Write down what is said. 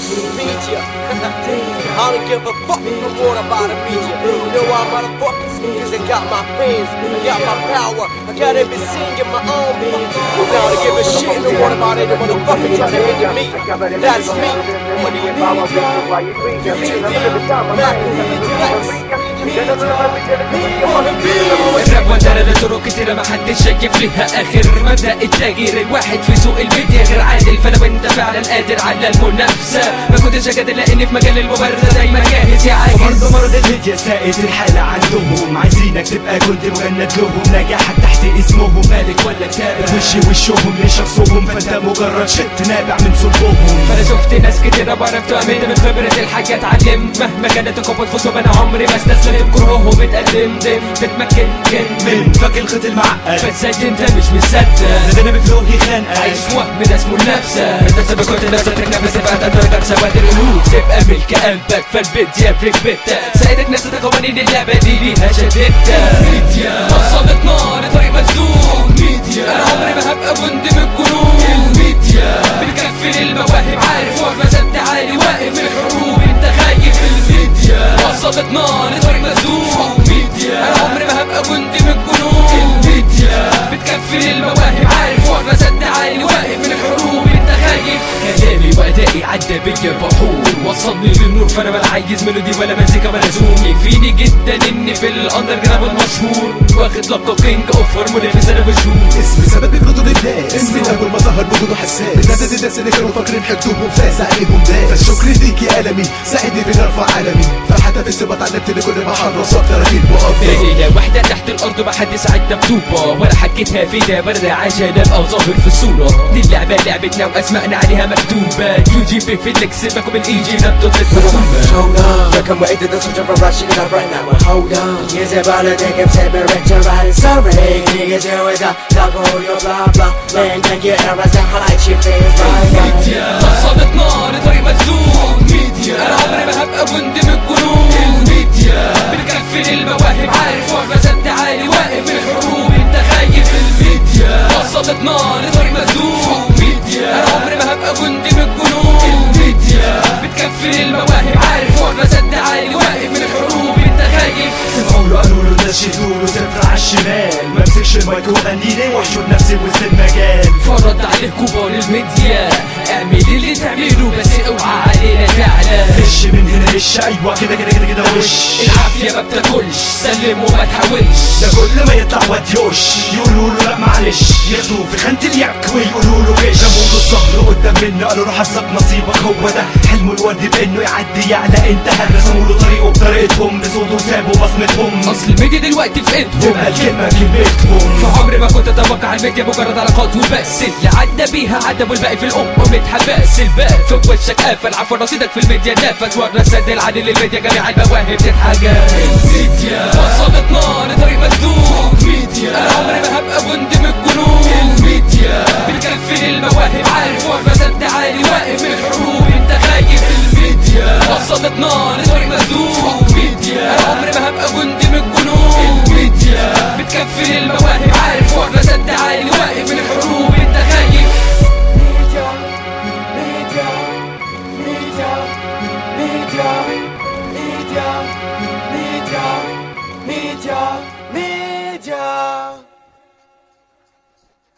media. I don't give a fuck no more about the media. You know why motherfuckers? Cause I got my fans, I got my power, I got every singing my own beat. I don't give a shit no more about any motherfucker trying to hinder me. That's me. الراب وندرة لطرق كتيرة محدش شايف ليها آخر مبدأ التاجر الواحد في سوق الميديا غير عادل فلو انت فعلا قادر على المنافسة ما كنتش أجادل لأني في مجال المبارزة دايما جاهز يا عاجز برضه مرض الميديا سائد الحالة عندهم عايزينك تبقى كنت مجند لهم نجاحك تحت اسمهم مالك ولا كتابة وشي وشهم لشخصهم فانت مجرد شت نابع من صلبهم فانا شفت ناس كتيرة وعرفت أمين من خبرة الحاجة اتعلم مهما كانت القوة تفوت انا عمري ما استسلم كرههم اتقدم دم تتمكن كن من فك الخيط المعقد بس انت مش مصدق ده انا بفلوهي خانقك عايش في وهم ده اسمه النفسة انت سبب كنت نفسك نفس تبقى تدرجك سواد القلوب تبقى ملك قلبك فالبيت بريك بيتا ساعدك نفس قوانين اللعبة دي ليها شدتها ميديا وصلتنا لطريق مسدود ميديا انا عمري ما هبقى جندي من الجنود الميديا بتكفل المواهب عارف وقفة سد عالي واقف في الحروب انت خايف الميديا وصلتنا لطريق مسدود ميديا انا عمري ما هبقى جندي من الجنود الميديا بتكفل المواهب عارف وقفة سد عالي واقف من الحروب انت خايف كلامي وادائي عدى بيا بحور وصلني للنور فانا ولا عايز ميلودي ولا مزيكا ولا زوم يكفيني جدا اني في الاندر جراوند مشهور واخد لقب كينج اوف فورمولا في سنه وشهور اسمي سبب بردود الناس اسمي اول ما ظهر وجوده حساس بتندد الناس اللي كانوا فاكرين حقدهم فاز عليهم داس فالشكر ليك يا قلمي ساعدني في نرفع علمي فحتى في السبا اتعلمت ان كل ما حرص اكتر اكيد مقدر ليلة واحدة تحت الأرض ما حد ساعدنا بطوبة ولا حكيتها فينا ولا عشان أبقى ظاهر في الصورة دي اللعبة لعبتنا وأسمائنا عليها مكتوبة يو جي بي في اللكس باكم الإيجي نبضة مرسومة Hold on, look, I'm waiting to switch up from rushing it up right now. But hold on, here's about to take him seven rich and riding sorry. Niggas here with the dog hold your blah blah. Man, thank you, and right now, like she feels right. ميديا وصلتنا لطريق مسدود ميديا أنا عمري ما هبقى جندي من الجنود الميديا بنكفل المواهب عارف وقفة سد عالي واقف في الحروب انت خايف الميديا وصلتنا لطريق مسدود ميديا أنا عمري ما هبقى جندي من الجنود الميديا بتكفل المواهب عارف وقفة سد عالي واقف من الحروب انت خايف سمعوا له قالوا له الناس شدوا له صفر على الشمال ما امسكش المايك وغني لي واحشد نفسي وسط المجال فرض عليه كبار الميديا اعمل اللي تعمله بس اوعى علينا تعلى خش من هنا هش ايوه كده كده كده كده وش العافية ما بتاكلش سلم وما تحاولش ده كل ما يطلع واد يوش يقولوا له لا معلش ياخدوه في خانة اليك ويقولوا له جيش رموا له الظهر قدام منه قالوا له حظك نصيبك هو ده حلمه الورد بانه يعدي يعلى انتهى رسموا له طريقه بطريقتهم بصوته سابوا بصمتهم اصل الميديا دلوقتي في ايدهم تبقى الكلمة كلمتهم فعمري ما كنت اتوقع الميديا مجرد علاقات وبس اللي عدى بيها عدى والباقي في الام متحبس الباب في وشك قافل عفوا رصيدك في الميديا نافت ورا السد العادل للميديا جميع المواهب تتحجى الميديا وصلتنا لطريق مسدود ميديا انا عمري ما هبقى جندي من الجنود الميديا بنكفل المواهب عارف ورا سد عالي واقف من الحروب انت خايف الميديا وصلتنا لطريق مسدود ميديا انا عمري ما هبقى جندي من الجنود الميديا بتكفل المواهب عارف ورا سد عالي واقف من